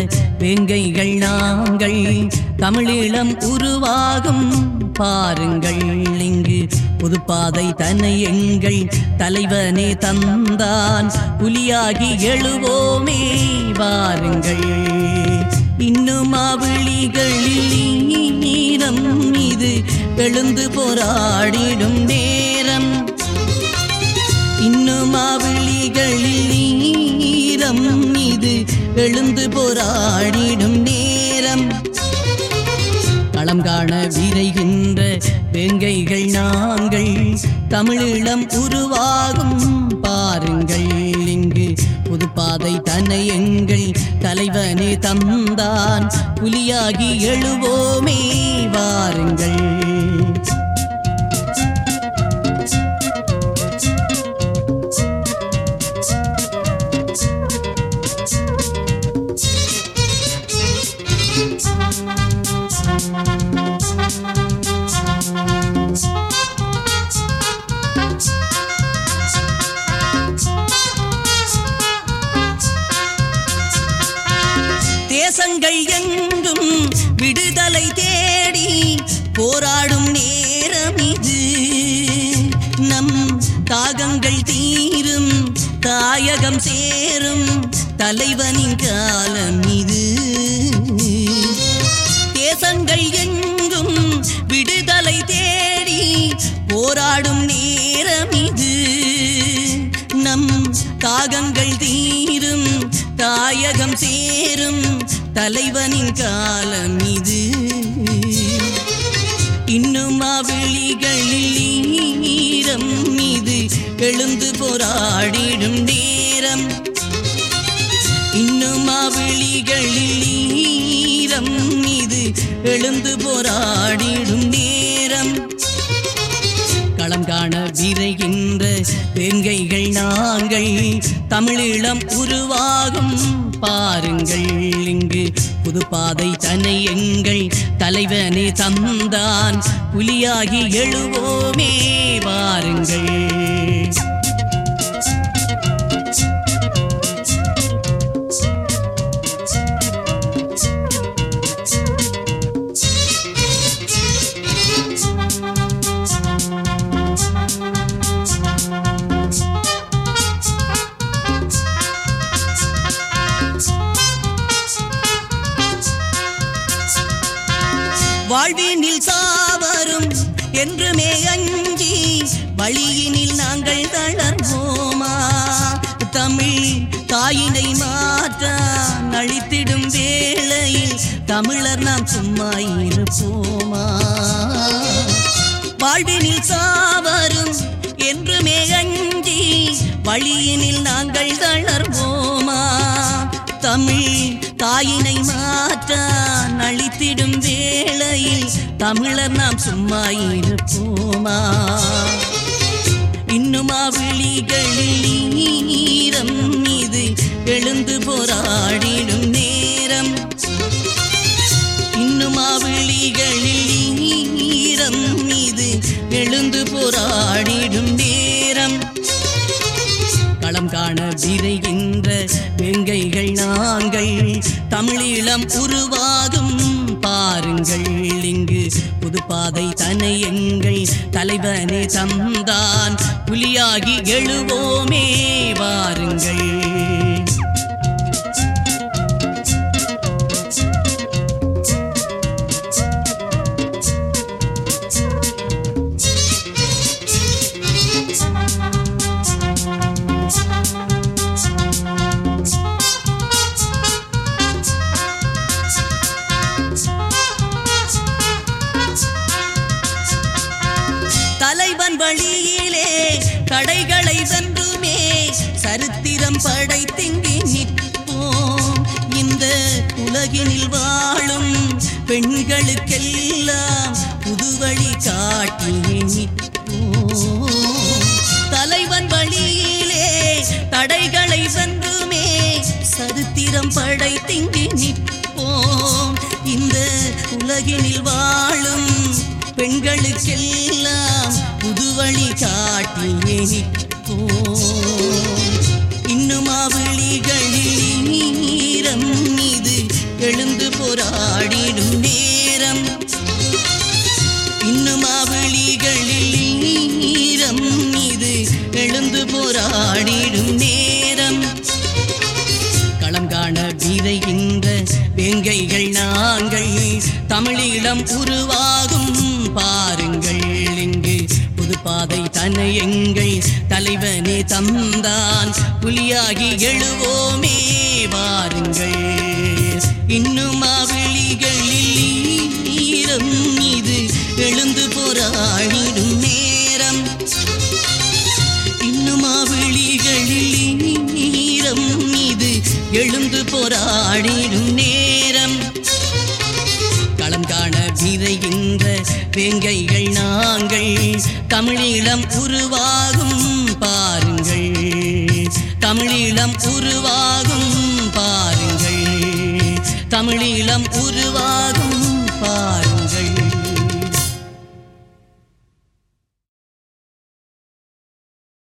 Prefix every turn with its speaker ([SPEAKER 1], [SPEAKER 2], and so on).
[SPEAKER 1] வேங்கைகள் நாங்கள் தமிழீழம் உருவாகும் பாருங்கள் இங்கு புதுப்பாதை தன்னை எங்கள் தலைவனே தந்தான் புலியாகி எழுவோமே வாருங்கள் இன்னும் அவிழிகளில் நீரம் மீது எழுந்து போராடிடும் நேரம் இன்னும் அவிழிகளில் நீரம் மீது எழுந்து போராடிடும் நேரம் களம் காண விரைகின்ற வேங்கைகள் நாங்கள் தமிழீழம் உருவாகும் பாருங்கள் இங்கு புதுப்பாதை தன்னை எங்கள் தலைவனே தந்தான் புலியாகி எழுவோமே வாருங்கள் தேசங்கள் எங்கும் விடுதலை தேடி போராடும் நேரம் இது நம் தாகங்கள் தீரும் தாயகம் சேரும் தலைவனின் காலம் இது தேசங்கள் எங்கும் விடுதலை தேடி போராடும் நேரம் இது நம் தாகங்கள் தீரும் தாயகம் சேரும் தலைவனின் காலம் இது இன்னும் அவிழிகளில் ஈரம் மீது எழுந்து போராடிடும் நேரம் இன்னும் அவிழிகளில் ஈரம் மீது எழுந்து போராடிடும் நேரம் களம் காண விரைகின்ற வேங்கைகள் நாங்கள் தமிழீழம் உருவாகும் பாருங்கள் இங்கு புதுப்பாதை தன்னை எங்கள் தலைவனே தந்தான் புலியாகி எழுவோமே வாருங்கள் வாழ்வினில் சாவரும் என்றுமே அஞ்சி வழியினில் நாங்கள் தளர்வோமா தமிழ் தாயினை மாற்ற நழித்திடும் வேளையில் தமிழர் நாம் சும்மா இருப்போமா வாழ்வினில் சாவரும் என்றுமே அஞ்சி வழியினில் நாங்கள் தளர்வோமா தமிழ் தாயினை மாற்ற நழித்திடும் வேளையில் தமிழர் நாம் சும்மா இருப்போமா இன்னும் அவிழிகளில் ஈரம் மீது எழுந்து போராடிடும் நேரம் இன்னும் அவிழிகளில் ஈரம் மீது எழுந்து போராடிடும் நேரம் களம் காண விரைகின்ற வெங்கைகள் நாங்கள் தமிழீழம் உருவாகும் பாருங்கள் இங்கு புதுப்பாதை தன்னை எங்கள் தலைவனே தந்தான் புலியாகி எழுவோமே வாருங்கள் தலைவன் வழியிலே தடைகளை வென்றுமே சரித்திரம் படைத்திங்கி நிற்போம் இந்த உலகினில் வாழும் பெண்களுக்கெல்லாம் புதுவழி காட்டியே நிற்போம் தலைவன் வழியிலே தடைகளை வென்றுமே சரித்திரம் படைத்திங்கி நிற்போம் இந்த உலகினில் வாழும் பெண்களுக்கெல்லாம் புதுவழி காட்டியே நிற்போம் இன்னும் அவிழிகளில் நீரம் மீது வேங்கைகள் நாங்கள் தமிழீழம் உருவாகும் பாருங்கள் இங்கு புதுப்பாதை தன்னை எங்கள் தலைவனே தந்தான் புலியாகி எழுவோமே வாருங்கள் இன்னும் விழிகளில் ஈரம் இது எழுந்து போராடிடும் நேரம் இன்னும் விழிகளில் ஈரம் இது எழுந்து போராடிடும் நேரம் களம் காண விரைகின்ற வேங்கைகள் நாங்கள் தமிழீழம் உருவாகும் பாருங்கள் தமிழீழம் உருவாகும் பாருங்கள் தமிழீழம் உருவாகும் பாருங்கள்